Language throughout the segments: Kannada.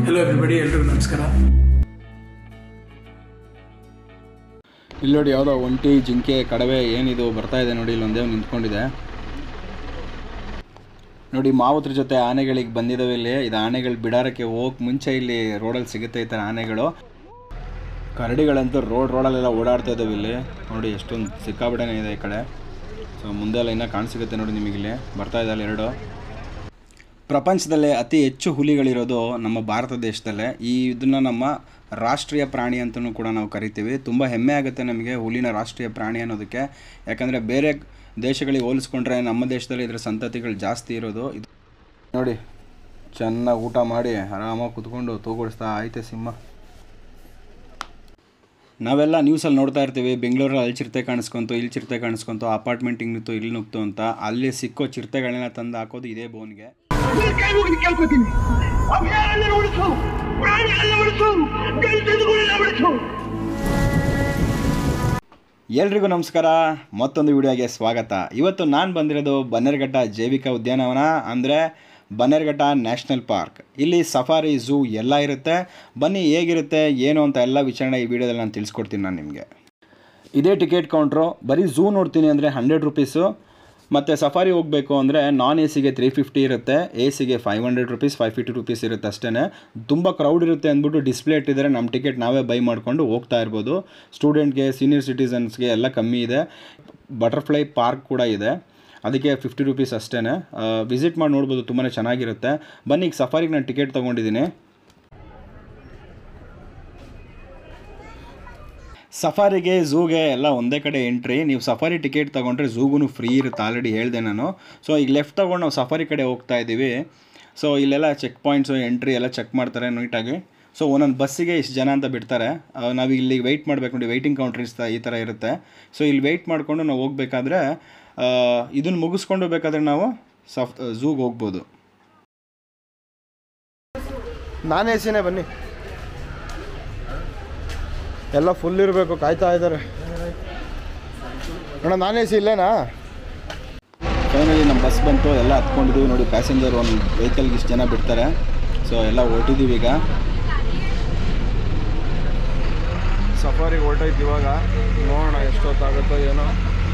ಹೆಲೋ ಎವ್ರಿಬಡಿ ಎಲ್ರಿಗೂ ನಮಸ್ಕಾರ ಇಲ್ಲಿ ನೋಡಿ ಯಾವುದೋ ಒಂಟಿ ಜಿಂಕೆ ಕಡವೆ ಏನಿದು ಬರ್ತಾ ಇದೆ ನೋಡಿ ಇಲ್ಲೊಂದೇ ನಿಂತ್ಕೊಂಡಿದೆ ನೋಡಿ ಮಾವುತ್ರ ಜೊತೆ ಆನೆಗಳಿಗೆ ಬಂದಿದ್ದಾವೆ ಇಲ್ಲಿ ಇದು ಆನೆಗಳು ಬಿಡಾರಕ್ಕೆ ಹೋಗಕ್ಕೆ ಮುಂಚೆ ಇಲ್ಲಿ ರೋಡಲ್ಲಿ ಸಿಗುತ್ತೆ ಈ ಥರ ಆನೆಗಳು ಕರಡಿಗಳಂತೂ ರೋಡ್ ರೋಡಲ್ಲೆಲ್ಲ ಓಡಾಡ್ತಾ ಇದ್ದಾವೆ ಇಲ್ಲಿ ನೋಡಿ ಎಷ್ಟೊಂದು ಸಿಕ್ಕಾಬಿಡನೆ ಇದೆ ಈ ಕಡೆ ಸೊ ಮುಂದೆ ಎಲ್ಲ ಇನ್ನೂ ಕಾಣಿಸಿಗುತ್ತೆ ನೋಡಿ ನಿಮಗಿಲ್ಲಿ ಬರ್ತಾ ಇದ್ದಾವೆ ಎರಡು ಪ್ರಪಂಚದಲ್ಲೇ ಅತಿ ಹೆಚ್ಚು ಹುಲಿಗಳಿರೋದು ನಮ್ಮ ಭಾರತ ದೇಶದಲ್ಲೇ ಈ ಇದನ್ನು ನಮ್ಮ ರಾಷ್ಟ್ರೀಯ ಪ್ರಾಣಿ ಅಂತಲೂ ಕೂಡ ನಾವು ಕರಿತೀವಿ ತುಂಬ ಹೆಮ್ಮೆ ಆಗುತ್ತೆ ನಮಗೆ ಹುಲಿನ ರಾಷ್ಟ್ರೀಯ ಪ್ರಾಣಿ ಅನ್ನೋದಕ್ಕೆ ಯಾಕಂದರೆ ಬೇರೆ ದೇಶಗಳಿಗೆ ಹೋಲಿಸ್ಕೊಂಡ್ರೆ ನಮ್ಮ ದೇಶದಲ್ಲಿ ಇದರ ಸಂತತಿಗಳು ಜಾಸ್ತಿ ಇರೋದು ಇದು ನೋಡಿ ಚೆನ್ನಾಗಿ ಊಟ ಮಾಡಿ ಆರಾಮಾಗಿ ಕುತ್ಕೊಂಡು ತೂಗೊಡಿಸ್ತಾ ಐತೆ ಸಿಂಹ ನಾವೆಲ್ಲ ನ್ಯೂಸಲ್ಲಿ ನೋಡ್ತಾ ಇರ್ತೀವಿ ಬೆಂಗಳೂರಲ್ಲಿ ಅಲ್ಲಿ ಚಿರತೆ ಕಾಣಿಸ್ಕೊಂತು ಇಲ್ಲಿ ಚಿರತೆ ಕಾಣಿಸ್ಕೊಂತು ಅಪಾರ್ಟ್ಮೆಂಟ್ ಹಿಂಗೆ ನುಗ್ತು ಇಲ್ಲಿ ನುಗ್ತು ಅಂತ ಅಲ್ಲಿ ಸಿಕ್ಕೋ ಚಿರತೆಗಳನ್ನ ತಂದು ಹಾಕೋದು ಇದೇ ಬೋನ್ಗೆ ಕೈ ಮುಗಿದು ಕೇಳ್ಕೊತೀನಿ ಅಭಯಾರಣ್ಯ ಉಳಿಸು ಪ್ರಾಣಿಗಳನ್ನ ಉಳಿಸು ದಲಿತರುಗಳನ್ನ ಉಳಿಸು ಎಲ್ರಿಗೂ ನಮಸ್ಕಾರ ಮತ್ತೊಂದು ವಿಡಿಯೋಗೆ ಸ್ವಾಗತ ಇವತ್ತು ನಾನು ಬಂದಿರೋದು ಬನ್ನೇರುಘಟ್ಟ ಜೈವಿಕ ಉದ್ಯಾನವನ ಅಂದರೆ ಬನ್ನೇರುಘಟ್ಟ ನ್ಯಾಷನಲ್ ಪಾರ್ಕ್ ಇಲ್ಲಿ ಸಫಾರಿ ಝೂ ಎಲ್ಲ ಇರುತ್ತೆ ಬನ್ನಿ ಹೇಗಿರುತ್ತೆ ಏನು ಅಂತ ಎಲ್ಲ ವಿಚಾರಣೆ ಈ ವಿಡಿಯೋದಲ್ಲಿ ನಾನು ತಿಳಿಸ್ಕೊಡ್ತೀನಿ ನಾನು ನಿಮಗೆ ಇದೇ ಟಿಕೆಟ್ ಕೌಂಟ್ರು ಬರೀ ಝೂ ನೋಡ್ತೀನಿ ಅಂದರೆ ಹಂಡ್ರೆಡ್ ರುಪೀಸು ಮತ್ತು ಸಫಾರಿ ಹೋಗಬೇಕು ಅಂದರೆ ನಾನ್ ಎ ಸಿಗೆ ತ್ರೀ ಫಿಫ್ಟಿ ಇರುತ್ತೆ ಎ ಸಿಗೆ five hundred rupees five fifty rupees ಇರುತ್ತೆ ಅಷ್ಟೇ ತುಂಬ ಕ್ರೌಡ್ ಇರುತ್ತೆ ಅಂದ್ಬಿಟ್ಟು ಡಿಸ್ಪ್ಲೇ ಇಟ್ಟಿದ್ದಾರೆ ನಮ್ಮ ಟಿಕೆಟ್ ನಾವೇ ಬೈ ಮಾಡಿಕೊಂಡು ಹೋಗ್ತಾ ಇರ್ಬೋದು ಸ್ಟೂಡೆಂಟ್ಗೆ ಸೀನಿಯರ್ ಸಿಟಿಸನ್ಸ್ಗೆ ಎಲ್ಲ ಕಮ್ಮಿ ಇದೆ ಬಟರ್ಫ್ಲೈ ಪಾರ್ಕ್ ಕೂಡ ಇದೆ ಅದಕ್ಕೆ ಫಿಫ್ಟಿ ರುಪೀಸ್ ಅಷ್ಟೇ ವಿಸಿಟ್ ಮಾಡಿ ನೋಡ್ಬೋದು ತುಂಬಾ ಚೆನ್ನಾಗಿರುತ್ತೆ ಬನ್ನಿ ಈಗ ಸಫಾರಿಗೆ ನಾನು ಟಿಕೆಟ್ ತೊಗೊಂಡಿದ್ದೀನಿ ಸಫಾರಿಗೆ ಝೂಗೆ ಎಲ್ಲ ಒಂದೇ ಕಡೆ ಎಂಟ್ರಿ ನೀವು ಸಫಾರಿ ಟಿಕೆಟ್ ತೊಗೊಂಡ್ರೆ ಝೂಗೂ ಫ್ರೀ ಇರುತ್ತೆ ಆಲ್ರೆಡಿ ಹೇಳಿದೆ ನಾನು ಸೊ ಈಗ ಲೆಫ್ಟ್ ತೊಗೊಂಡು ನಾವು ಸಫಾರಿ ಕಡೆ ಹೋಗ್ತಾ ಇದ್ದೀವಿ ಸೊ ಇಲ್ಲೆಲ್ಲ ಚೆಕ್ ಪಾಯಿಂಟ್ಸು ಎಂಟ್ರಿ ಎಲ್ಲ ಚೆಕ್ ಮಾಡ್ತಾರೆ ನೀಟಾಗಿ ಸೊ ಒಂದೊಂದು ಬಸ್ಸಿಗೆ ಇಷ್ಟು ಜನ ಅಂತ ಬಿಡ್ತಾರೆ ಆ, ನಾವು ಇಲ್ಲಿ ವೆಯ್ಟ್ ಮಾಡಬೇಕು ನೋಡಿ ವೆಯ್ಟಿಂಗ್ ಕೌಂಟ್ರೀಸ್ ಈ ಥರ ಇರುತ್ತೆ ಸೊ ಇಲ್ಲಿ ವೆಯ್ಟ್ ಮಾಡಿಕೊಂಡು ನಾವು ಹೋಗ್ಬೇಕಾದ್ರೆ ಇದನ್ನು ಮುಗಿಸ್ಕೊಂಡು ಬೇಕಾದ್ರೆ ನಾವು ಸಫ್ ಝೂಗೆ ಹೋಗ್ಬೋದು ನಾನು ಎ ಸಿನೇ ಬನ್ನಿ ಎಲ್ಲ ಫುಲ್ ಇರಬೇಕು ಕಾಯ್ತಾ ಇದ್ದಾರೆ ಅಣ್ಣ ನಾನು ಎ ಸಿ ಇಲ್ಲೇನಾ ಫೈನಲಿ ನಮ್ಮ ಬಸ್ ಬಂತು ಎಲ್ಲ ಹತ್ಕೊಂಡಿದ್ದೀವಿ ನೋಡಿ ಪ್ಯಾಸೆಂಜರ್ ಒಂದು ವೆಹಿಕಲ್ಗೆ ಇಷ್ಟು ಜನ ಬಿಡ್ತಾರೆ ಸೊ ಎಲ್ಲ ಹೊರಟಿದ್ದೀವಿ ಈಗ ಸಫಾರಿಗೆ ಹೊರಟೈತೆ ಇವಾಗ ನೋಡೋಣ ಎಷ್ಟೊತ್ತಾಗುತ್ತೋ ಏನೋ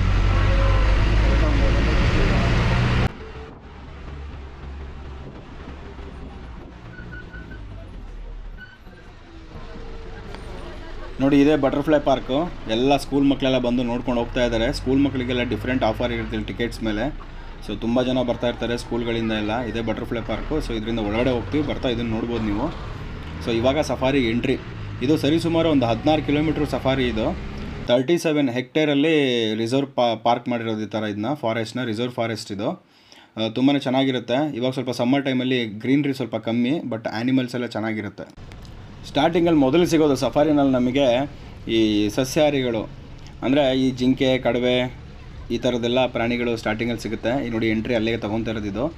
ನೋಡಿ ಇದೇ ಬಟರ್ಫ್ಲೈ ಪಾರ್ಕು ಎಲ್ಲ ಸ್ಕೂಲ್ ಮಕ್ಕಳೆಲ್ಲ ಬಂದು ನೋಡ್ಕೊಂಡು ಹೋಗ್ತಾ ಇದ್ದಾರೆ ಸ್ಕೂಲ್ ಮಕ್ಕಳಿಗೆಲ್ಲ ಡಿಫ್ರೆಂಟ್ ಆಫರ್ ಇರುತ್ತೆ ಟಿಕೆಟ್ಸ್ ಮೇಲೆ ಸೊ ತುಂಬ ಜನ ಬರ್ತಾ ಇರ್ತಾರೆ ಸ್ಕೂಲ್ಗಳಿಂದ ಎಲ್ಲ ಇದೇ ಬಟರ್ಫ್ಲೈ ಪಾರ್ಕು ಸೊ ಇದರಿಂದ ಒಳಗಡೆ ಹೋಗ್ತೀವಿ ಬರ್ತಾ ಇದನ್ನು ನೋಡ್ಬೋದು ನೀವು ಸೊ ಇವಾಗ ಸಫಾರಿ ಎಂಟ್ರಿ ಇದು ಸರಿಸುಮಾರು ಒಂದು ಹದಿನಾರು ಕಿಲೋಮೀಟ್ರ್ ಸಫಾರಿ ಇದು ತರ್ಟಿ ಸೆವೆನ್ ಹೆಕ್ಟೇರಲ್ಲಿ ರಿಸರ್ವ್ ಪಾ ಪಾರ್ಕ್ ಮಾಡಿರೋದು ಈ ಥರ ಇದನ್ನ ಫಾರೆಸ್ಟ್ನ ರಿಸರ್ವ್ ಫಾರೆಸ್ಟ್ ಇದು ತುಂಬಾ ಚೆನ್ನಾಗಿರುತ್ತೆ ಇವಾಗ ಸ್ವಲ್ಪ ಸಮ್ಮರ್ ಟೈಮಲ್ಲಿ ಗ್ರೀನ್ರಿ ಸ್ವಲ್ಪ ಕಮ್ಮಿ ಬಟ್ ಆ್ಯನಿಮಲ್ಸ್ ಎಲ್ಲ ಚೆನ್ನಾಗಿರುತ್ತೆ ಸ್ಟಾರ್ಟಿಂಗಲ್ಲಿ ಮೊದಲು ಸಿಗೋದು ಸಫಾರಿನಲ್ಲಿ ನಮಗೆ ಈ ಸಸ್ಯಾಹಾರಿಗಳು ಅಂದರೆ ಈ ಜಿಂಕೆ ಕಡವೆ ಈ ಥರದ್ದೆಲ್ಲ ಪ್ರಾಣಿಗಳು ಸ್ಟಾರ್ಟಿಂಗಲ್ಲಿ ಸಿಗುತ್ತೆ ಈ ನೋಡಿ ಎಂಟ್ರಿ ಅಲ್ಲಿಗೆ ತೊಗೊತಾ ಇರೋದು ಇದು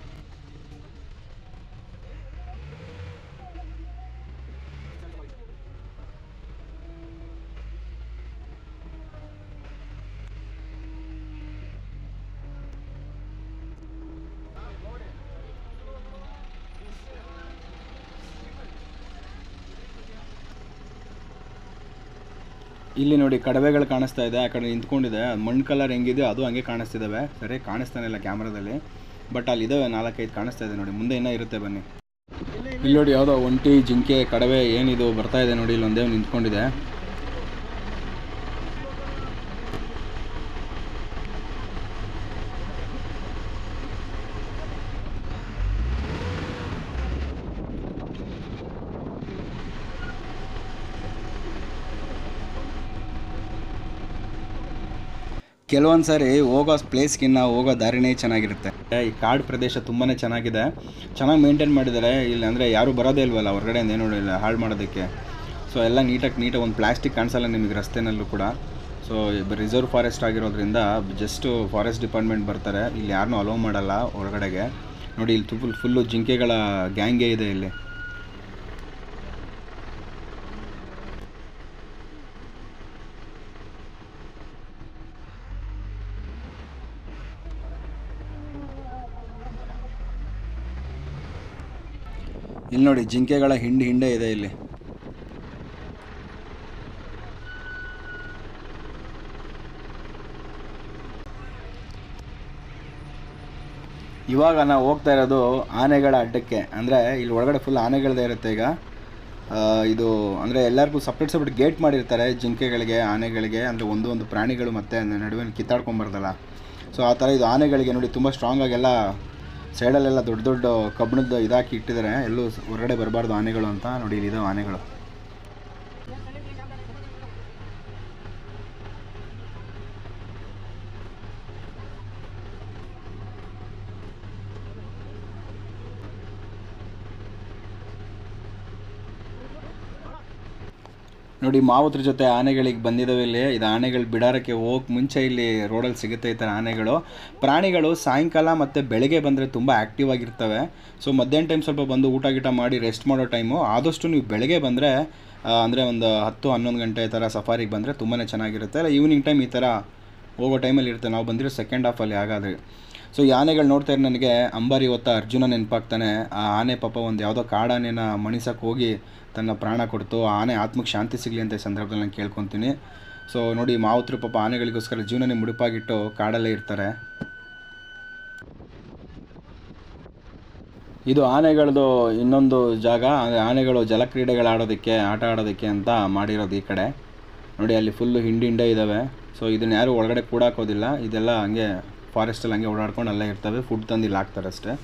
ಇಲ್ಲಿ ನೋಡಿ ಕಡವೆಗಳು ಕಾಣಿಸ್ತಾ ಇದೆ ಆ ಕಡೆ ನಿಂತ್ಕೊಂಡಿದೆ ಅದು ಮಣ್ಣು ಕಲರ್ ಹೆಂಗಿದೆ ಅದು ಹಂಗೆ ಕಾಣಿಸ್ತಿದ್ದಾವೆ ಸರಿ ಕಾಣಿಸ್ತಾನೆ ಇಲ್ಲ ಕ್ಯಾಮ್ರಾದಲ್ಲಿ ಬಟ್ ಅಲ್ಲಿ ಇದಾವೆ ನಾಲ್ಕೈದು ಕಾಣಿಸ್ತಾ ಇದೆ ನೋಡಿ ಮುಂದೆ ಇನ್ನೂ ಇರುತ್ತೆ ಬನ್ನಿ ಇಲ್ಲಿ ನೋಡಿ ಯಾವುದೋ ಒಂಟಿ ಜಿಂಕೆ ಕಡವೆ ಏನಿದು ಬರ್ತಾ ಇದೆ ನೋಡಿ ಇಲ್ಲೊಂದೇ ನಿಂತ್ಕೊಂಡಿದೆ ಕೆಲವೊಂದು ಸಾರಿ ಹೋಗೋ ಪ್ಲೇಸ್ಗಿನ್ನ ಹೋಗೋ ದಾರಿನೇ ಚೆನ್ನಾಗಿರುತ್ತೆ ಈ ಕಾಡು ಪ್ರದೇಶ ತುಂಬಾ ಚೆನ್ನಾಗಿದೆ ಚೆನ್ನಾಗಿ ಮೇಂಟೈನ್ ಮಾಡಿದ್ದಾರೆ ಇಲ್ಲಿ ಅಂದರೆ ಯಾರೂ ಬರೋದೇ ಇಲ್ವಲ್ಲ ಹೊರಗಡೆಯಿಂದ ಏನು ಇಲ್ಲ ಹಾಳು ಮಾಡೋದಕ್ಕೆ ಸೊ ಎಲ್ಲ ನೀಟಾಗಿ ನೀಟಾಗಿ ಒಂದು ಪ್ಲಾಸ್ಟಿಕ್ ಕಾಣಿಸಲ್ಲ ನಿಮಗೆ ರಸ್ತೆನಲ್ಲೂ ಕೂಡ ಸೊ ರಿಸರ್ವ್ ಫಾರೆಸ್ಟ್ ಆಗಿರೋದ್ರಿಂದ ಜಸ್ಟ್ ಫಾರೆಸ್ಟ್ ಡಿಪಾರ್ಟ್ಮೆಂಟ್ ಬರ್ತಾರೆ ಇಲ್ಲಿ ಯಾರನ್ನೂ ಅಲೋ ಮಾಡಲ್ಲ ಹೊರಗಡೆಗೆ ನೋಡಿ ಇಲ್ಲಿ ಫುಲ್ ಫುಲ್ಲು ಜಿಂಕೆಗಳ ಗ್ಯಾಂಗೇ ಇದೆ ಇಲ್ಲಿ ಇಲ್ಲಿ ನೋಡಿ ಜಿಂಕೆಗಳ ಹಿಂಡು ಹಿಂಡೆ ಇದೆ ಇಲ್ಲಿ ಇವಾಗ ನಾವು ಹೋಗ್ತಾ ಇರೋದು ಆನೆಗಳ ಅಡ್ಡಕ್ಕೆ ಅಂದರೆ ಇಲ್ಲಿ ಒಳಗಡೆ ಫುಲ್ ಆನೆಗಳದೇ ಇರುತ್ತೆ ಈಗ ಆ, ಇದು ಅಂದರೆ ಎಲ್ಲರಿಗೂ ಸಪ್ರೇಟ್ ಸಪ್ರೇಟ್ ಗೇಟ್ ಮಾಡಿರ್ತಾರೆ ಜಿಂಕೆಗಳಿಗೆ ಆನೆಗಳಿಗೆ ಅಂದರೆ ಒಂದು ಒಂದು ಪ್ರಾಣಿಗಳು ಮತ್ತೆ ನಡುವೆ ಕಿತ್ತಾಡ್ಕೊಂಬರ್ದಲ್ಲ ಸೊ ಆ ಥರ ಇದು ಆನೆಗಳಿಗೆ ನೋಡಿ ತುಂಬ ಸ್ಟ್ರಾಂಗ್ ಆಗೆಲ್ಲ ಸೈಡಲ್ಲೆಲ್ಲ ದೊಡ್ಡ ದೊಡ್ಡ ಕಬ್ಬಿಣದ್ದು ಇದಾಕಿ ಇಟ್ಟಿದ್ದಾರೆ ಎಲ್ಲೂ ಹೊರಗಡೆ ಬರಬಾರ್ದು ಆನೆಗಳು ಅಂತ ನೋಡಿ ಇಲ್ಲಿದ್ದಾವೆ ಆನೆಗಳು ನೋಡಿ ಮಾವುತ್ರ ಜೊತೆ ಆನೆಗಳಿಗೆ ಬಂದಿದ್ದಾವೆ ಇಲ್ಲಿ ಇದು ಆನೆಗಳು ಬಿಡಾರಕ್ಕೆ ಹೋಗಕ್ಕೆ ಮುಂಚೆ ಇಲ್ಲಿ ರೋಡಲ್ಲಿ ಸಿಗುತ್ತೆ ಈ ಥರ ಆನೆಗಳು ಪ್ರಾಣಿಗಳು ಸಾಯಂಕಾಲ ಮತ್ತು ಬೆಳಗ್ಗೆ ಬಂದರೆ ತುಂಬ ಆ್ಯಕ್ಟಿವ್ ಆಗಿರ್ತವೆ ಸೊ ಮಧ್ಯಾಹ್ನ ಟೈಮ್ ಸ್ವಲ್ಪ ಬಂದು ಊಟ ಗೀಟ ಮಾಡಿ ರೆಸ್ಟ್ ಮಾಡೋ ಟೈಮು ಆದಷ್ಟು ನೀವು ಬೆಳಗ್ಗೆ ಬಂದರೆ ಅಂದರೆ ಒಂದು ಹತ್ತು ಹನ್ನೊಂದು ಗಂಟೆ ಥರ ಸಫಾರಿಗೆ ಬಂದರೆ ತುಂಬಾ ಚೆನ್ನಾಗಿರುತ್ತೆ ಇಲ್ಲ ಈವ್ನಿಂಗ್ ಟೈಮ್ ಈ ಥರ ಹೋಗೋ ಟೈಮಲ್ಲಿ ಇರುತ್ತೆ ನಾವು ಬಂದಿರೋ ಸೆಕೆಂಡ್ ಹಾಫಲ್ಲಿ ಹಾಗಾದರೆ ಸೊ ಈ ಆನೆಗಳು ನೋಡ್ತಾ ಇದ್ರೆ ನನಗೆ ಅಂಬಾರಿ ಹೊತ್ತ ಅರ್ಜುನ ನೆನಪಾಗ್ತಾನೆ ಆ ಆನೆ ಪಾಪ ಒಂದು ಯಾವುದೋ ಕಾಡಾನೆನ ಮಣಿಸಕ್ಕೆ ಹೋಗಿ ತನ್ನ ಪ್ರಾಣ ಕೊಡ್ತು ಆ ಆನೆ ಆತ್ಮಕ್ಕೆ ಶಾಂತಿ ಸಿಗಲಿ ಅಂತ ಈ ಸಂದರ್ಭದಲ್ಲಿ ನಾನು ಕೇಳ್ಕೊತೀನಿ ಸೊ ನೋಡಿ ಮಾವುತರು ಪಾಪ ಆನೆಗಳಿಗೋಸ್ಕರ ಜೀವನನೇ ಮುಡುಪಾಗಿಟ್ಟು ಕಾಡಲ್ಲೇ ಇರ್ತಾರೆ ಇದು ಆನೆಗಳದು ಇನ್ನೊಂದು ಜಾಗ ಅಂದರೆ ಆನೆಗಳು ಜಲಕ್ರೀಡೆಗಳು ಆಡೋದಕ್ಕೆ ಆಟ ಆಡೋದಕ್ಕೆ ಅಂತ ಮಾಡಿರೋದು ಈ ಕಡೆ ನೋಡಿ ಅಲ್ಲಿ ಫುಲ್ಲು ಹಿಂಡಿ ಹಿಂಡೆ ಇದ್ದಾವೆ ಸೊ ಇದನ್ನ ಯಾರು ಒಳಗಡೆ ಕೂಡಾಕೋದಿಲ್ಲ ಇದೆಲ್ಲ ಹಂಗೆ ಫಾರೆಸ್ಟಲ್ಲಿ ಹಂಗೆ ಓಡಾಡ್ಕೊಂಡು ಅಲ್ಲೇ ಇರ್ತವೆ ಫುಡ್ ತಂದು ಇಲ್ಲಿ ಹಾಕ್ತಾರೆ ಅಷ್ಟೇ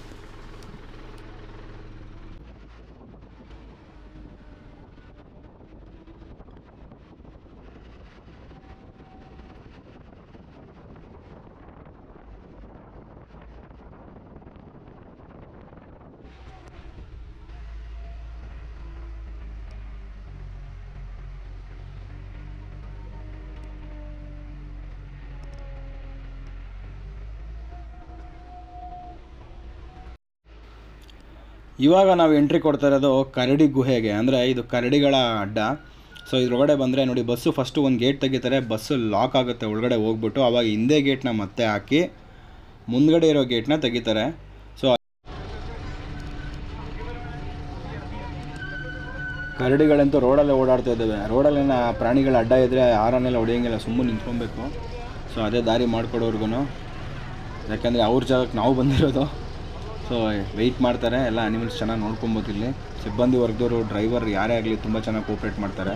ಇವಾಗ ನಾವು ಎಂಟ್ರಿ ಕೊಡ್ತಾ ಇರೋದು ಕರಡಿ ಗುಹೆಗೆ ಅಂದರೆ ಇದು ಕರಡಿಗಳ ಅಡ್ಡ ಸೊ ಇದ್ರೊಳಗಡೆ ಬಂದರೆ ನೋಡಿ ಬಸ್ಸು ಫಸ್ಟು ಒಂದು ಗೇಟ್ ತೆಗಿತಾರೆ ಬಸ್ಸು ಲಾಕ್ ಆಗುತ್ತೆ ಒಳಗಡೆ ಹೋಗ್ಬಿಟ್ಟು ಅವಾಗ ಹಿಂದೆ ಗೇಟ್ನ ಮತ್ತೆ ಹಾಕಿ ಮುಂದ್ಗಡೆ ಇರೋ ಗೇಟ್ನ ತೆಗಿತಾರೆ ಸೊ ಕರಡಿಗಳಂತೂ ರೋಡಲ್ಲೇ ಓಡಾಡ್ತಾ ಇದ್ದಾವೆ ರೋಡಲ್ಲೇನ ಪ್ರಾಣಿಗಳ ಅಡ್ಡ ಇದ್ದರೆ ಆರನ್ನೆಲ್ಲ ಹೊಡೆಯಂಗಿಲ್ಲ ಸುಮ್ಮನೆ ನಿಂತ್ಕೊಬೇಕು ಸೊ ಅದೇ ದಾರಿ ಮಾಡಿಕೊಡೋರ್ಗು ಯಾಕಂದರೆ ಅವ್ರ ಜಾಗಕ್ಕೆ ನಾವು ಬಂದಿರೋದು ಸೊ ವೆಯ್ಟ್ ಮಾಡ್ತಾರೆ ಎಲ್ಲ ಅನಿಮಲ್ಸ್ ಚೆನ್ನಾಗಿ ನೋಡ್ಕೊಬೋದು ಇಲ್ಲಿ ಸಿಬ್ಬಂದಿ ವರ್ಗದವರು ಡ್ರೈವರ್ ಯಾರೇ ಆಗಲಿ ತುಂಬ ಚೆನ್ನಾಗಿ ಕೋಪ್ರೇಟ್ ಮಾಡ್ತಾರೆ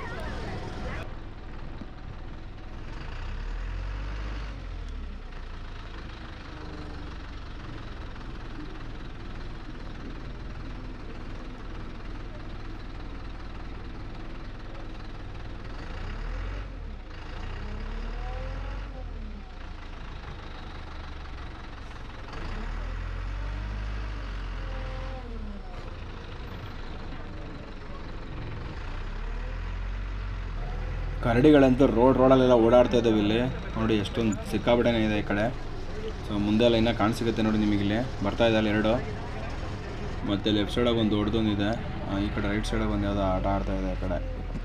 ಕರಡಿಗಳಂತೂ ರೋಡ್ ರೋಡಲ್ಲೆಲ್ಲ ಓಡಾಡ್ತಾ ಇದ್ದಾವೆ ಇಲ್ಲಿ ನೋಡಿ ಎಷ್ಟೊಂದು ಸಿಕ್ಕಾಬಿಡೇನೆ ಇದೆ ಈ ಕಡೆ ಸೊ ಮುಂದೆ ಎಲ್ಲ ಇನ್ನೂ ಕಾಣಿಸಿಗುತ್ತೆ ನೋಡಿ ನಿಮಗಿಲ್ಲಿ ಬರ್ತಾ ಇದೆ ಅಲ್ಲಿ ಎರಡು ಮತ್ತು ಲೆಫ್ಟ್ ಸೈಡಾಗ ಒಂದು ದೊಡ್ಡದೊಂದಿದೆ ಆ, ಈ ಕಡೆ ರೈಟ್ ಸೈಡಾಗ ಒಂದು ಯಾವುದೋ ಆಟ ಆಡ್ತಾ ಇದೆ ಆ ಕಡೆ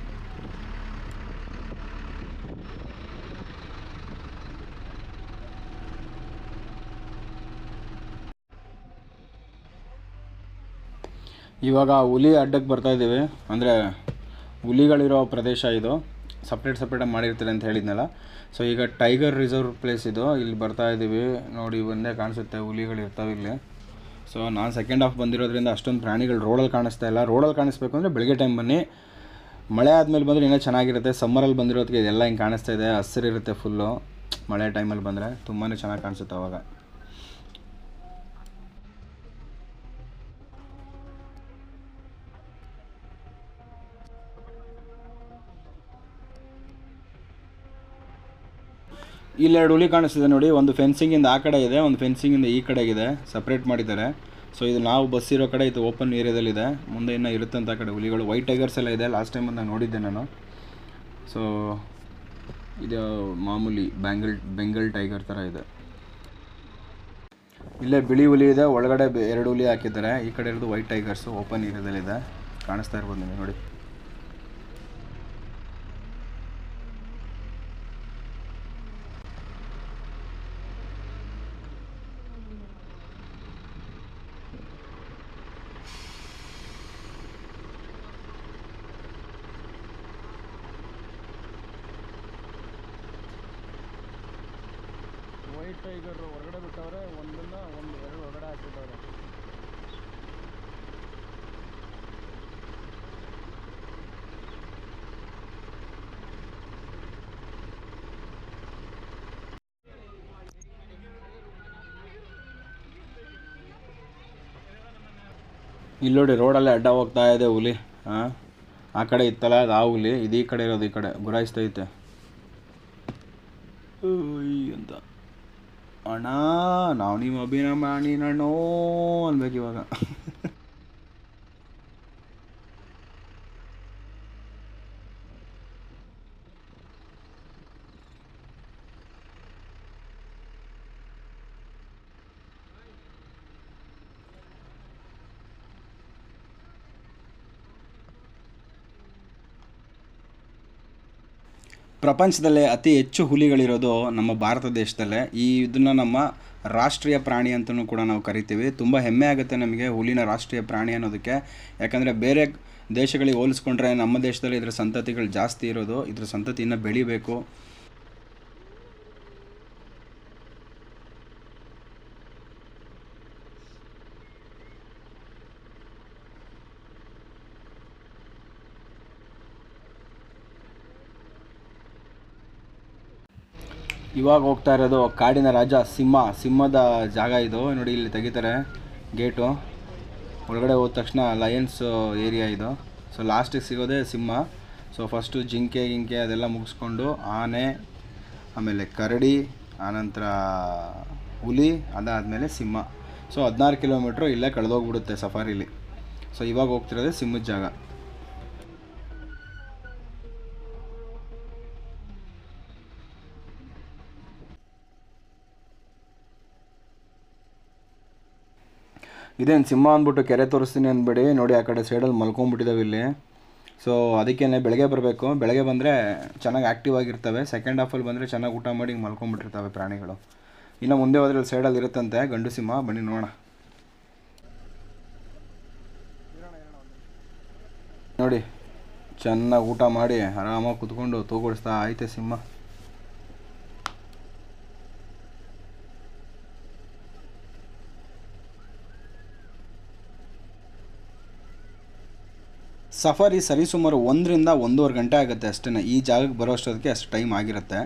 ಇವಾಗ ಹುಲಿ ಅಡ್ಡಕ್ಕೆ ಬರ್ತಾ ಇದ್ದೀವಿ ಅಂದರೆ ಹುಲಿಗಳಿರೋ ಪ್ರದೇಶ ಇದು ಸಪ್ರೇಟ್ ಸಪ್ರೇಟಾಗಿ ಮಾಡಿರ್ತಾರೆ ಅಂತ ಹೇಳಿದ್ನಲ್ಲ ಸೊ ಈಗ ಟೈಗರ್ ರಿಸರ್ವ್ ಪ್ಲೇಸ್ ಇದು ಇಲ್ಲಿ ಬರ್ತಾ ಇದ್ದೀವಿ ನೋಡಿ ಒಂದೇ ಕಾಣಿಸುತ್ತೆ ಹುಲಿಗಳು ಇರ್ತಾವೆ ಇಲ್ಲಿ ಸೊ ನಾನು ಸೆಕೆಂಡ್ ಹಾಫ್ ಬಂದಿರೋದ್ರಿಂದ ಅಷ್ಟೊಂದು ಪ್ರಾಣಿಗಳು ರೋಡಲ್ಲಿ ಕಾಣಿಸ್ತಾ ಇಲ್ಲ ರೋಡಲ್ಲಿ ಕಾಣಿಸ್ಬೇಕು ಅಂದರೆ ಬೆಳಗ್ಗೆ ಟೈಮ್ ಬನ್ನಿ ಮಳೆ ಆದಮೇಲೆ ಬಂದರೆ ಇನ್ನೂ ಚೆನ್ನಾಗಿರುತ್ತೆ ಸಮ್ಮರಲ್ಲಿ ಬಂದಿರೋದಕ್ಕೆ ಇದೆಲ್ಲ ಹಿಂಗೆ ಕಾಣಿಸ್ತಾ ಇದೆ ಹಸಿರಿರುತ್ತೆ ಫುಲ್ಲು ಮಳೆ ಟೈಮಲ್ಲಿ ಬಂದರೆ ತುಂಬಾ ಚೆನ್ನಾಗಿ ಕಾಣಿಸುತ್ತೆ ಅವಾಗ ಇಲ್ಲೆರಡು ಹುಲಿ ಕಾಣಿಸ್ತಿದೆ ನೋಡಿ ಒಂದು ಫೆನ್ಸಿಂಗಿಂದ ಆ ಕಡೆ ಇದೆ ಒಂದು ಫೆನ್ಸಿಂಗಿಂದ ಈ ಕಡೆಗಿದೆ ಸಪ್ರೇಟ್ ಮಾಡಿದ್ದಾರೆ ಸೊ ಇದು ನಾವು ಬಸ್ ಇರೋ ಕಡೆ ಇದು ಓಪನ್ ಏರಿಯಾದಲ್ಲಿದೆ ಮುಂದೆ ಇನ್ನೂ ಇರುತ್ತಂತ ಆ ಕಡೆ ಹುಲಿಗಳು ವೈಟ್ ಟೈಗರ್ಸ್ ಎಲ್ಲ ಇದೆ ಲಾಸ್ಟ್ ಟೈಮ್ ನಾನು ನೋಡಿದ್ದೆ ನಾನು ಸೊ ಇದು ಮಾಮೂಲಿ ಬ್ಯಾಂಗಲ್ ಬೆಂಗಲ್ ಟೈಗರ್ ಥರ ಇದೆ ಇಲ್ಲೇ ಬಿಳಿ ಹುಲಿ ಇದೆ ಒಳಗಡೆ ಬೆ- ಎರಡು ಹುಲಿ ಹಾಕಿದ್ದಾರೆ ಈ ಕಡೆ ಇರೋದು ವೈಟ್ ಟೈಗರ್ಸು ಓಪನ್ ಏರಿಯಾದಲ್ಲಿದೆ ಕಾಣಿಸ್ತಾ ಇರ್ಬೋದು ನಿಮಗೆ ನೋಡಿ ವೈಟ್ ಟೈಗರ್ ಹೊರಗಡೆ ಬಿಟ್ಟವ್ರೆ ಒಂದನ್ನ ಒಂದು ಎರಡು ಹೊರಗಡೆ ಹಾಕ್ಬಿಟ್ಟವ್ರೆ ಇಲ್ಲಿ ನೋಡಿ ರೋಡಲ್ಲೇ ಅಡ್ಡ ಹೋಗ್ತಾ ಇದೆ ಹುಲಿ ಹಾಂ ಆ ಕಡೆ ಇತ್ತಲ್ಲ ಅದು ಆ ಹುಲಿ ಇದು ಈ ಕಡೆ ಇರೋದು ಈ ಕಡೆ ಗುರಾಯಿಸ್ತೈತೆ ಉಯ್ ಅಂತ ಅಣ್ಣ ನಾವು ನಿಮ್ಮ ಅಭಿನಮಾನಿ ನಣ್ಣೋ ಅನ್ಬೇಕು ಇವಾಗ ಪ್ರಪಂಚದಲ್ಲೇ ಅತಿ ಹೆಚ್ಚು ಹುಲಿಗಳಿರೋದು ನಮ್ಮ ಭಾರತ ದೇಶದಲ್ಲೇ ಈ ಇದನ್ನು ನಮ್ಮ ರಾಷ್ಟ್ರೀಯ ಪ್ರಾಣಿ ಅಂತಲೂ ಕೂಡ ನಾವು ಕರಿತೀವಿ ತುಂಬ ಹೆಮ್ಮೆ ಆಗುತ್ತೆ ನಮಗೆ ಹುಲಿನ ರಾಷ್ಟ್ರೀಯ ಪ್ರಾಣಿ ಅನ್ನೋದಕ್ಕೆ ಯಾಕಂದರೆ ಬೇರೆ ದೇಶಗಳಿಗೆ ಹೋಲಿಸ್ಕೊಂಡ್ರೆ ನಮ್ಮ ದೇಶದಲ್ಲಿ ಇದ್ರ ಸಂತತಿಗಳು ಜಾಸ್ತಿ ಇರೋದು ಇದ್ರ ಸಂತತಿ ಇನ್ನೂ ಬೆಳಿಬೇಕು ಇವಾಗ ಹೋಗ್ತಾ ಇರೋದು ಕಾಡಿನ ರಾಜ ಸಿಂಹ ಸಿಂಹದ ಜಾಗ ಇದು ನೋಡಿ ಇಲ್ಲಿ ತೆಗಿತಾರೆ ಗೇಟು ಒಳಗಡೆ ಹೋದ ತಕ್ಷಣ ಲಯನ್ಸ್ ಏರಿಯಾ ಇದು ಸೊ ಲಾಸ್ಟಿಗೆ ಸಿಗೋದೇ ಸಿಂಹ ಸೊ ಫಸ್ಟು ಜಿಂಕೆ ಗಿಂಕೆ ಅದೆಲ್ಲ ಮುಗಿಸ್ಕೊಂಡು ಆನೆ ಆಮೇಲೆ ಕರಡಿ ಆನಂತರ ಹುಲಿ ಅದಾದಮೇಲೆ ಸಿಂಹ ಸೊ ಹದಿನಾರು ಕಿಲೋಮೀಟ್ರು ಇಲ್ಲೇ ಕಳೆದೋಗ್ಬಿಡುತ್ತೆ ಸಫಾರಿಲಿ ಸೊ ಇವಾಗ ಹೋಗ್ತಿರೋದೇ ಸಿಂಹದ ಜಾಗ ಇದೇನು ಸಿಂಹ ಅಂದ್ಬಿಟ್ಟು ಕೆರೆ ತೋರಿಸ್ತೀನಿ ಅಂದ್ಬೇಡಿ ನೋಡಿ ಆ ಕಡೆ ಸೈಡಲ್ಲಿ ಮಲ್ಕೊಂಡ್ಬಿಟ್ಟಿದ್ದಾವೆ ಇಲ್ಲಿ ಸೊ ಅದಕ್ಕೇ ಬೆಳಗ್ಗೆ ಬರಬೇಕು ಬೆಳಗ್ಗೆ ಬಂದರೆ ಚೆನ್ನಾಗಿ ಆ್ಯಕ್ಟಿವ್ ಆಗಿರ್ತವೆ ಸೆಕೆಂಡ್ ಹಾಫಲ್ಲಿ ಬಂದರೆ ಚೆನ್ನಾಗಿ ಊಟ ಮಾಡಿ ಹಿಂಗ್ ಮಲ್ಕೊಂಡ್ಬಿಟ್ಟಿರ್ತವೆ ಪ್ರಾಣಿಗಳು ಇನ್ನು ಮುಂದೆ ಹೋದ್ರೆ ಅಲ್ಲಿ ಸೈಡಲ್ಲಿ ಇರುತ್ತಂತೆ ಗಂಡು ಸಿಂಹ ಬನ್ನಿ ನೋಡೋಣ ನೋಡಿ ಚೆನ್ನಾಗಿ ಊಟ ಮಾಡಿ ಆರಾಮಾಗಿ ಕುತ್ಕೊಂಡು ತೂಗೊಡಿಸ್ತಾ ಐತೆ ಸಿಂಹ ಸಫಾರಿ ಸರಿಸುಮಾರು ಒಂದರಿಂದ ಒಂದೂವರೆ ಗಂಟೆ ಆಗುತ್ತೆ ಅಷ್ಟೇ ಈ ಜಾಗಕ್ಕೆ ಬರೋ ಅಷ್ಟೊತ್ತಿಗೆ ಅಷ್ಟು ಟೈಮ್ ಆಗಿರುತ್ತೆ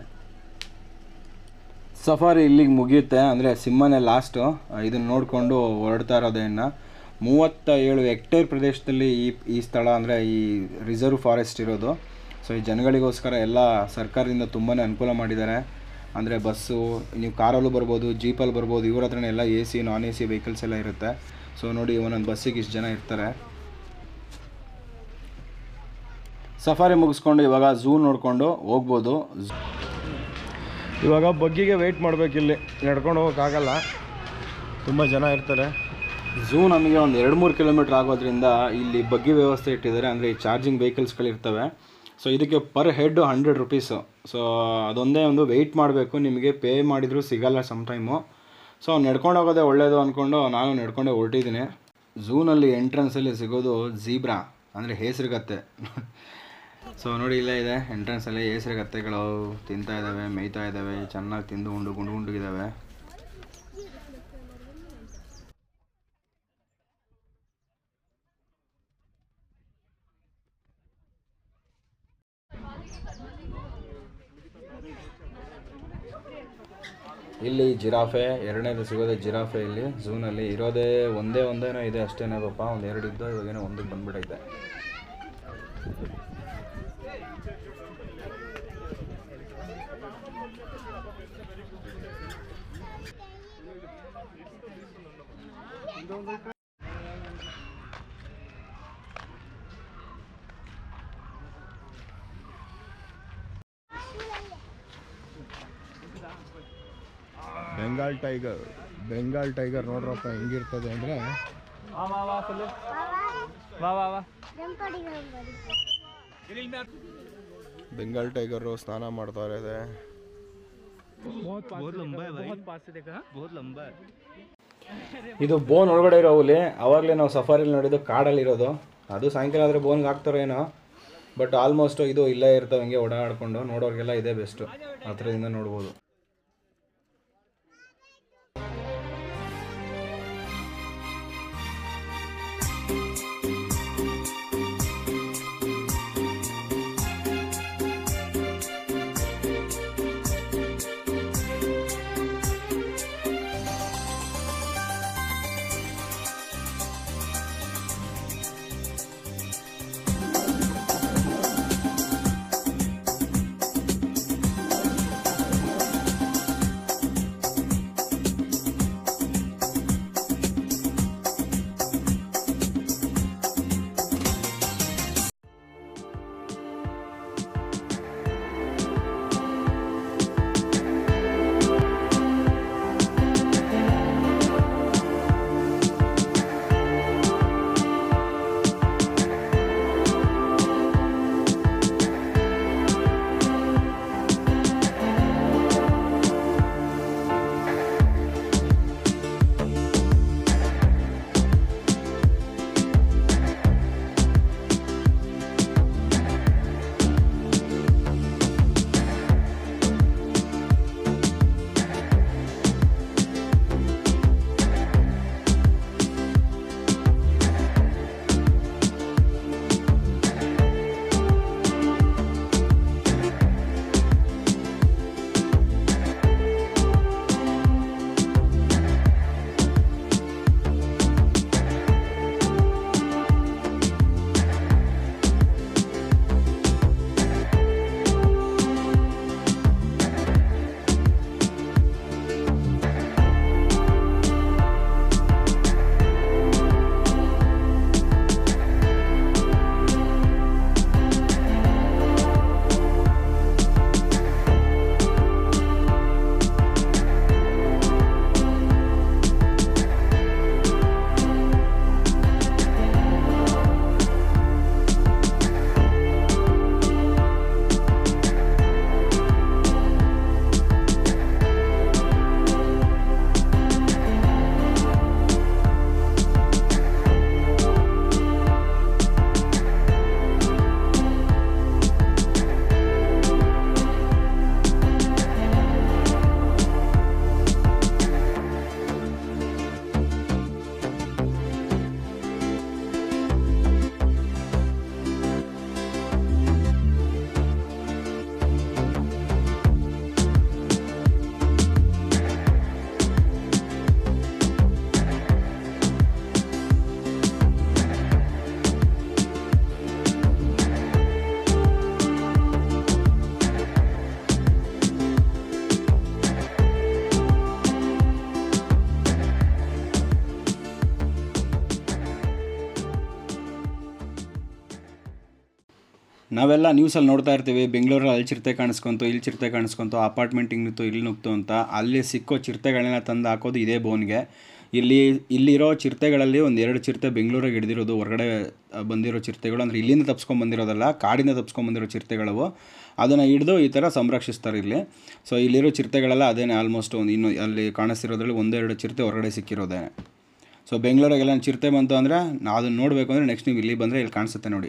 ಸಫಾರಿ ಇಲ್ಲಿಗೆ ಮುಗಿಯುತ್ತೆ ಅಂದರೆ ಸಿಂಹನೇ ಲಾಸ್ಟು ಇದನ್ನು ನೋಡಿಕೊಂಡು ಹೊರಡ್ತಾ ಇರೋದೇನು ಮೂವತ್ತ ಏಳು ಹೆಕ್ಟೇರ್ ಪ್ರದೇಶದಲ್ಲಿ ಈ ಈ ಸ್ಥಳ ಅಂದರೆ ಈ ರಿಸರ್ವ್ ಫಾರೆಸ್ಟ್ ಇರೋದು ಸೊ ಈ ಜನಗಳಿಗೋಸ್ಕರ ಎಲ್ಲ ಸರ್ಕಾರದಿಂದ ತುಂಬಾ ಅನುಕೂಲ ಮಾಡಿದ್ದಾರೆ ಅಂದರೆ ಬಸ್ಸು ನೀವು ಕಾರಲ್ಲೂ ಬರ್ಬೋದು ಜೀಪಲ್ಲಿ ಬರ್ಬೋದು ಇವ್ರ ಹತ್ರನೇ ಎಲ್ಲ A C non A C vehicles ಎಲ್ಲ ಇರುತ್ತೆ ಸೊ ನೋಡಿ ಒಂದೊಂದು ಬಸ್ಸಿಗೆ ಇಷ್ಟು ಜನ ಇರ್ತಾರೆ ಸಫಾರಿ ಮುಗಿಸ್ಕೊಂಡು ಇವಾಗ ಝೂ ನೋಡಿಕೊಂಡು ಹೋಗ್ಬೋದು ಇವಾಗ ಬಗ್ಗಿಗೆ ವೆಯ್ಟ್ ಮಾಡಬೇಕಿಲ್ಲಿ ನಡ್ಕೊಂಡು ಹೋಗೋಕ್ಕಾಗಲ್ಲ ತುಂಬ ಜನ ಇರ್ತಾರೆ ಝೂ ನಮಗೆ ಒಂದು ಎರಡು ಮೂರು ಕಿಲೋಮೀಟ್ರ್ ಆಗೋದ್ರಿಂದ ಇಲ್ಲಿ ಬಗ್ಗಿ ವ್ಯವಸ್ಥೆ ಇಟ್ಟಿದ್ದಾರೆ ಅಂದರೆ ಈ ಚಾರ್ಜಿಂಗ್ ವೆಹಿಕಲ್ಸ್ಗಳಿರ್ತವೆ ಸೊ ಇದಕ್ಕೆ per head hundred rupees so ಅದೊಂದೇ ಒಂದು ವೆಯ್ಟ್ ಮಾಡಬೇಕು ನಿಮಗೆ ಪೇ ಮಾಡಿದರೂ ಸಿಗಲ್ಲ ಸಮ್ ಟೈಮು ಸೊ ನಡ್ಕೊಂಡು ಹೋಗೋದೇ ಒಳ್ಳೆಯದು ಅಂದ್ಕೊಂಡು ನಾನು ನಡ್ಕೊಂಡೇ ಹೊರಟಿದ್ದೀನಿ ಝೂನಲ್ಲಿ ಎಂಟ್ರೆನ್ಸಲ್ಲಿ ಸಿಗೋದು ಝೀಬ್ರಾ ಅಂದರೆ ಹೇಸರುಗತ್ತೆ ಸೊ ನೋಡಿ ಇಲ್ಲೇ ಇದೆ ಎಂಟ್ರೆನ್ಸಲ್ಲಿ ಹೇಸರುಗತ್ತೆಗಳು ತಿಂತಾ ಇದ್ದಾವೆ ಮೇಯ್ತಾ ಇದ್ದಾವೆ ಚೆನ್ನಾಗಿ ತಿಂದು ಉಂಡು ಗುಂಡು ಗುಂಡುಗಿದ್ದಾವೆ ಇಲ್ಲಿ ಜಿರಾಫೆ ಎರಡನೇದು ಸಿಗೋದೇ ಜಿರಾಫೆ ಇಲ್ಲಿ ಝೂನಲ್ಲಿ ಇರೋದೇ ಒಂದೇ ಒಂದೇನೋ ಇದೆ ಅಷ್ಟೇನೇ ಪಾಪ ಒಂದು ಎರಡು ಇದ್ದು ಇವಾಗೇನೋ ಒಂದಕ್ಕೆ ಬಂದ್ಬಿಟ್ಟೈತೆ ಬೆಂಗಾಲ್ ಟೈಗರ್ ಬೆಂಗಾಲ್ ಟೈಗರ್ ನೋಡ್ರಪ್ಪ ಹೆಂಗಿರ್ತದೆ ಅಂದರೆ ಬೆಂಗಾಲ್ ಟೈಗರು ಸ್ನಾನ ಮಾಡ್ತಾ ಇದೆ ಇದು ಬೋನ್ ಒಳಗಡೆ ಇರೋ ಹುಲಿ ಅವಾಗಲೇ ನಾವು ಸಫಾರಿಲಿ ನೋಡಿದ್ದು ಕಾಡಲ್ಲಿರೋದು ಅದು ಸಾಯಂಕಾಲ ಆದರೆ ಬೋನ್ಗೆ ಹಾಕ್ತಾರೋ ಏನೋ ಬಟ್ ಆಲ್ಮೋಸ್ಟ್ ಇದು ಇಲ್ಲೇ ಇರ್ತವೆ ಹಿಂಗೆ ಓಡಾಡ್ಕೊಂಡು ನೋಡೋರಿಗೆಲ್ಲ ಇದೇ ಬೆಸ್ಟು ಹತ್ರದಿಂದ ನೋಡ್ಬೋದು ನಾವೆಲ್ಲ ನ್ಯೂಸಲ್ಲಿ ನೋಡ್ತಾ ಇರ್ತೀವಿ ಬೆಂಗಳೂರಲ್ಲಿ ಅಲ್ಲಿ ಚಿರತೆ ಕಾಣಿಸ್ಕೊಂತು ಇಲ್ಲಿ ಚಿರತೆ ಕಾಣಿಸ್ಕೊಂತು ಅಪಾರ್ಟ್ಮೆಂಟ್ ಹಿಂಗಿತ್ತು ಇಲ್ಲಿ ನುಗ್ತು ಅಂತ ಅಲ್ಲಿ ಸಿಕ್ಕೋ ಚಿರತೆಗಳನ್ನ ತಂದು ಹಾಕೋದು ಇದೇ ಬೋನ್ಗೆ ಇಲ್ಲಿ ಇಲ್ಲಿರೋ ಚಿರತೆಗಳಲ್ಲಿ ಒಂದು ಎರಡು ಚಿರತೆ ಬೆಂಗಳೂರಿಗೆ ಹಿಡಿದಿರೋದು ಹೊರಗಡೆ ಆ, ಬಂದಿರೋ ಚಿರತೆಗಳು ಅಂದರೆ ಇಲ್ಲಿಂದ ತಪ್ಸ್ಕೊಂಡು ಬಂದಿರೋದಲ್ಲ ಕಾಡಿಂದ ತಪ್ಸ್ಕೊಂಡು ಬಂದಿರೋ ಚಿರತೆಗಳವು ಅದನ್ನು ಹಿಡಿದು ಈ ಥರ ಸಂರಕ್ಷಿಸ್ತಾರೆ ಇಲ್ಲಿ ಸೊ ಇಲ್ಲಿರೋ ಚಿರತೆಗಳೆಲ್ಲ ಅದೇನೆ ಆಲ್ಮೋಸ್ಟ್ ಒಂದು ಇನ್ನು ಅಲ್ಲಿ ಕಾಣಿಸ್ತಿರೋದ್ರಲ್ಲಿ ಒಂದೆರಡು ಚಿರತೆ ಹೊರಗಡೆ ಸಿಕ್ಕಿರೋದೇನೆ ಸೊ ಬೆಂಗಳೂರಿಗೆಲ್ಲ ಚಿರತೆ ಬಂತು ಅಂದರೆ ನಾವು ಅದನ್ನು ನೋಡಬೇಕು ಅಂದರೆ ನೆಕ್ಸ್ಟ್ ನೀವು ಇಲ್ಲಿ ಬಂದರೆ ಇಲ್ಲಿ ಕಾಣಿಸುತ್ತೆ ನೋಡಿ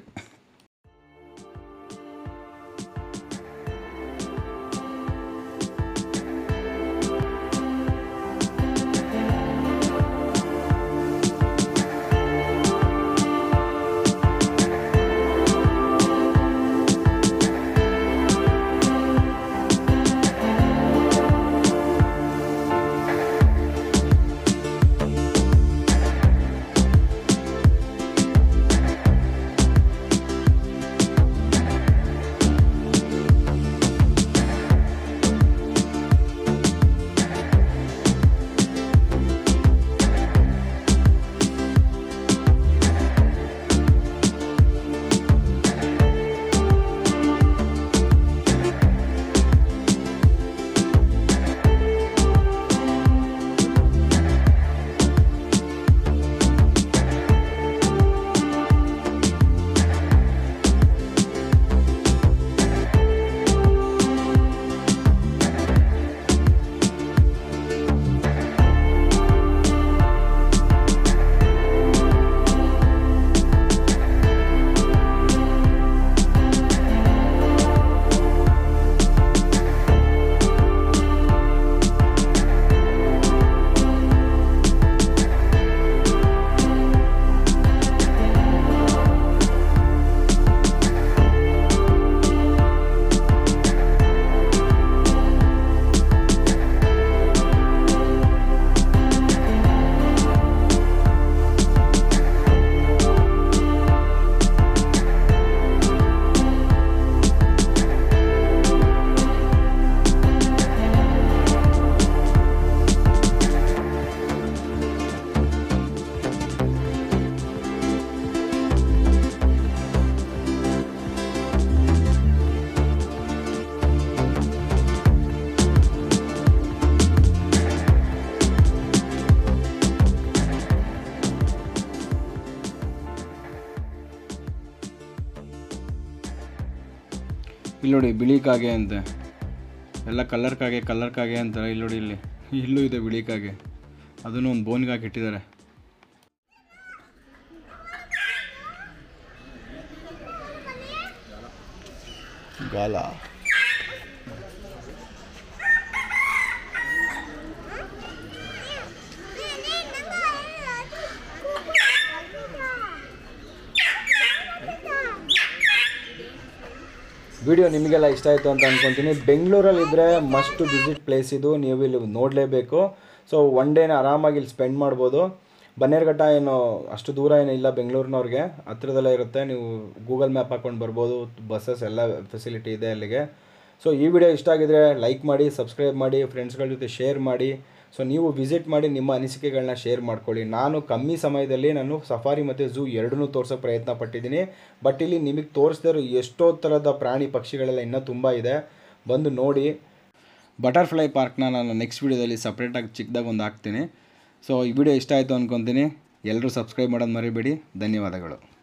ಇಲ್ಲಿ ನೋಡಿ ಬಿಳಿ ಕಾಗೆ ಅಂತೆ ಎಲ್ಲ ಕಲರ್ ಕಾಗೆ ಕಲರ್ ಕಾಗೆ ಅಂತಾರೆ ಇಲ್ಲಿ ನೋಡಿ ಇಲ್ಲಿ ಇಲ್ಲೂ ಇದೆ ಬಿಳಿ ಕಾಗೆ ಅದನ್ನು ಒಂದು ಬೋನ್ಗೆ ಹಾಕಿ ಇಟ್ಟಿದ್ದಾರೆ ಗಾಲ ವಿಡಿಯೋ ನಿಮಗೆಲ್ಲ ಇಷ್ಟ ಆಯಿತು ಅಂತ ಅಂದ್ಕೊತೀನಿ ಬೆಂಗಳೂರಲ್ಲಿದ್ದರೆ ಮಸ್ಟ್ ವಿಸಿಟ್ ಪ್ಲೇಸ್ ಇದು ನೀವು ಇಲ್ಲಿ ನೋಡಲೇಬೇಕು ಸೊ ಒನ್ ಡೇನ ಆರಾಮಾಗಿ ಇಲ್ಲಿ ಸ್ಪೆಂಡ್ ಮಾಡ್ಬೋದು ಬನ್ನೇರುಘಟ್ಟ ಏನು ಅಷ್ಟು ದೂರ ಏನು ಇಲ್ಲ ಬೆಂಗಳೂರಿನವ್ರಿಗೆ ಹತ್ರದಲ್ಲೇ ಇರುತ್ತೆ ನೀವು ಗೂಗಲ್ ಮ್ಯಾಪ್ ಹಾಕ್ಕೊಂಡು ಬರ್ಬೋದು ಬಸ್ಸಸ್ ಎಲ್ಲ ಫೆಸಿಲಿಟಿ ಇದೆ ಅಲ್ಲಿಗೆ ಸೊ ಈ ವಿಡಿಯೋ ಇಷ್ಟ ಆಗಿದ್ರೆ ಲೈಕ್ ಮಾಡಿ ಸಬ್ಸ್ಕ್ರೈಬ್ ಮಾಡಿ ಫ್ರೆಂಡ್ಸ್ಗಳ ಜೊತೆ ಶೇರ್ ಮಾಡಿ ಸೊ ನೀವು ವಿಸಿಟ್ ಮಾಡಿ ನಿಮ್ಮ ಅನಿಸಿಕೆಗಳನ್ನ ಶೇರ್ ಮಾಡ್ಕೊಳ್ಳಿ ನಾನು ಕಮ್ಮಿ ಸಮಯದಲ್ಲಿ ನಾನು ಸಫಾರಿ ಮತ್ತು ಝೂ ಎರಡನ್ನೂ ತೋರ್ಸೋಕೆ ಪ್ರಯತ್ನ ಪಟ್ಟಿದ್ದೀನಿ ಬಟ್ ಇಲ್ಲಿ ನಿಮಗೆ ತೋರಿಸ್ದೇ ಇರೋ ಎಷ್ಟೋ ಥರದ ಪ್ರಾಣಿ ಪಕ್ಷಿಗಳೆಲ್ಲ ಇನ್ನೂ ತುಂಬ ಇದೆ ಬಂದು ನೋಡಿ ಬಟರ್ಫ್ಲೈ ಪಾರ್ಕ್ನ ನಾನು ನೆಕ್ಸ್ಟ್ ವೀಡಿಯೋದಲ್ಲಿ ಸಪ್ರೇಟಾಗಿ ಚಿಕ್ಕದಾಗಿ ಒಂದು ಹಾಕ್ತೀನಿ ಸೊ ಈ ವಿಡಿಯೋ ಇಷ್ಟ ಆಯಿತು ಅಂದ್ಕೊತೀನಿ ಎಲ್ಲರೂ ಸಬ್ಸ್ಕ್ರೈಬ್ ಮಾಡೋದು ಮರಿಬೇಡಿ ಧನ್ಯವಾದಗಳು